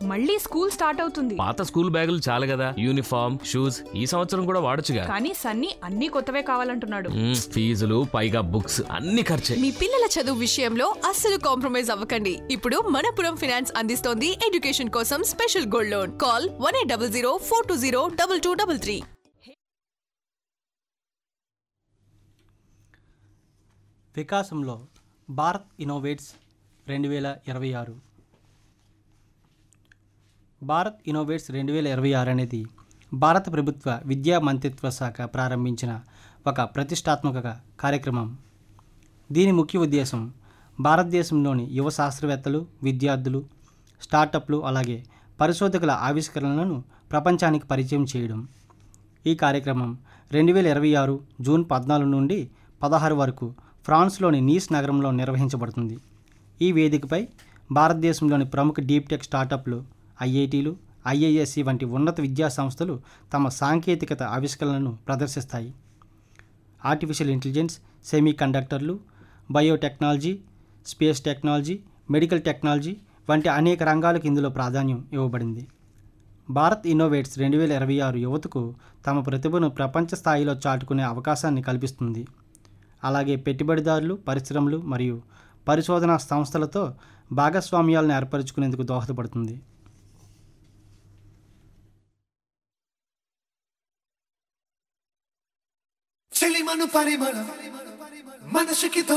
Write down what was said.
మళ్ళీ school start అవుతుంది పాత స్కూల్ బ్యాగులు చాలు కదా యూనిఫామ్ షూస్ ఈ సంవత్సరం కూడా వాడొచ్చుగా కానీ సన్నీ అన్ని కొత్తవే కావాలంటున్నాడు మ్మ్, ఫీజులు పైగా బుక్స్ అన్ని ఖర్చే మీ పిల్లల చదువు విషయంలో అస్సలు కాంప్రమైజ్ అవ్వకండి ఇప్పుడు మనపురం ఫినాన్స్ అందిస్తోంది ఎడ్యుకేషన్ కోసం special gold loan call one eight double zero four two zero double two double three వికాసంలో భారత్ ఇన్నోవేట్స్ రెండు వేల ఇరవై ఆరు భారత్ ఇన్నోవేట్స్ రెండు వేల ఇరవై ఆరు అనేది భారత ప్రభుత్వ విద్యా మంత్రిత్వ శాఖ ప్రారంభించిన ఒక ప్రతిష్టాత్మక కార్యక్రమం దీని ముఖ్య ఉద్దేశం భారతదేశంలోని యువ శాస్త్రవేత్తలు విద్యార్థులు స్టార్టప్లు అలాగే పరిశోధకుల ఆవిష్కరణలను ప్రపంచానికి పరిచయం చేయడం ఈ కార్యక్రమం రెండు వేల ఇరవై ఆరు జూన్ పద్నాలుగు నుండి పదహారు వరకు ఫ్రాన్స్లోని నీస్ నగరంలో నిర్వహించబడుతుంది ఈ వేదికపై భారతదేశంలోని ప్రముఖ డీప్ టెక్ స్టార్టప్లు ఐఐటీలు ఐఐఎస్సి వంటి ఉన్నత విద్యా సంస్థలు తమ సాంకేతికత ఆవిష్కరణలను ప్రదర్శిస్తాయి ఆర్టిఫిషియల్ ఇంటెలిజెన్స్ సెమీ కండక్టర్లు biotechnology space technology medical technology వంటి అనేక రంగాలకు ఇందులో ప్రాధాన్యం ఇవ్వబడింది భారత్ ఇన్నోవేట్స్ రెండు వేల ఇరవై ఆరు యువతకు తమ ప్రతిభను ప్రపంచ స్థాయిలో చాటుకునే అవకాశాన్ని కల్పిస్తుంది అలాగే పెట్టుబడిదారులు పరిశ్రమలు మరియు పరిశోధనా సంస్థలతో భాగస్వామ్యాలను ఏర్పరచుకునేందుకు దోహదపడుతుంది చెలిమను పరిమళం మనసుకి